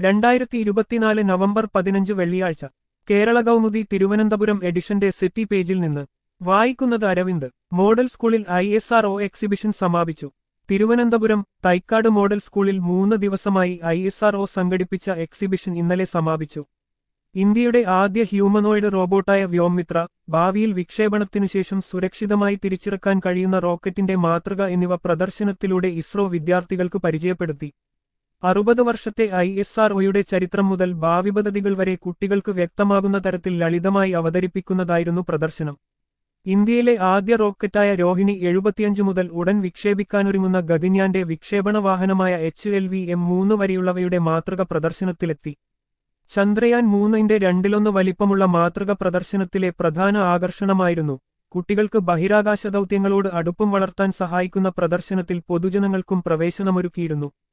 രണ്ടായിരത്തി ഇരുപത്തിനാല് നവംബർ പതിനഞ്ച് വെള്ളിയാഴ്ച കേരള കൗമുദി തിരുവനന്തപുരം എഡിഷന്റെ സിറ്റി പേജിൽ നിന്ന് വായിക്കുന്നത് അരവിന്ദ് മോഡൽ സ്കൂളിൽ I S R O exhibition സമാപിച്ചു തിരുവനന്തപുരം തൈക്കാട് മോഡൽ സ്കൂളിൽ മൂന്ന് ദിവസമായി ഐ എസ് ആർ ഒ സംഘടിപ്പിച്ച എക്സിബിഷൻ ഇന്നലെ സമാപിച്ചു ഇന്ത്യയുടെ ആദ്യ ഹ്യൂമനോയിഡ് റോബോട്ടായ വ്യോമിത്ര ഭാവിയിൽ വിക്ഷേപണത്തിനു ശേഷം സുരക്ഷിതമായി തിരിച്ചിറക്കാൻ കഴിയുന്ന റോക്കറ്റിന്റെ മാതൃക എന്നിവ പ്രദർശനത്തിലൂടെ ഇസ്രോ വിദ്യാർത്ഥികൾക്ക് പരിചയപ്പെടുത്തി അറുപത് വർഷത്തെ ഐ എസ് ആർ ഒയുടെ ചരിത്രം മുതൽ ഭാവി പദ്ധതികൾ വരെ കുട്ടികൾക്ക് വ്യക്തമാകുന്ന തരത്തിൽ ലളിതമായി അവതരിപ്പിക്കുന്നതായിരുന്നു പ്രദർശനം ഇന്ത്യയിലെ ആദ്യ റോക്കറ്റായ രോഹിണി എഴുപത്തിയഞ്ച് മുതൽ ഉടൻ വിക്ഷേപിക്കാനൊരുങ്ങുന്ന ഗഗൻയാന്റെ വിക്ഷേപണ വാഹനമായ എച്ച് എൽ വി എം മൂന്ന് വരെയുള്ളവയുടെ മാതൃക പ്രദർശനത്തിലെത്തി ചന്ദ്രയാൻ മൂന്നിന്റെ രണ്ടിലൊന്ന് വലിപ്പമുള്ള മാതൃക പ്രദർശനത്തിലെ പ്രധാന ആകർഷണമായിരുന്നു കുട്ടികൾക്ക് ബഹിരാകാശ ദൗത്യങ്ങളോട് അടുപ്പം വളർത്താൻ സഹായിക്കുന്ന പ്രദർശനത്തിൽ പൊതുജനങ്ങൾക്കും പ്രവേശനമൊരുക്കിയിരുന്നു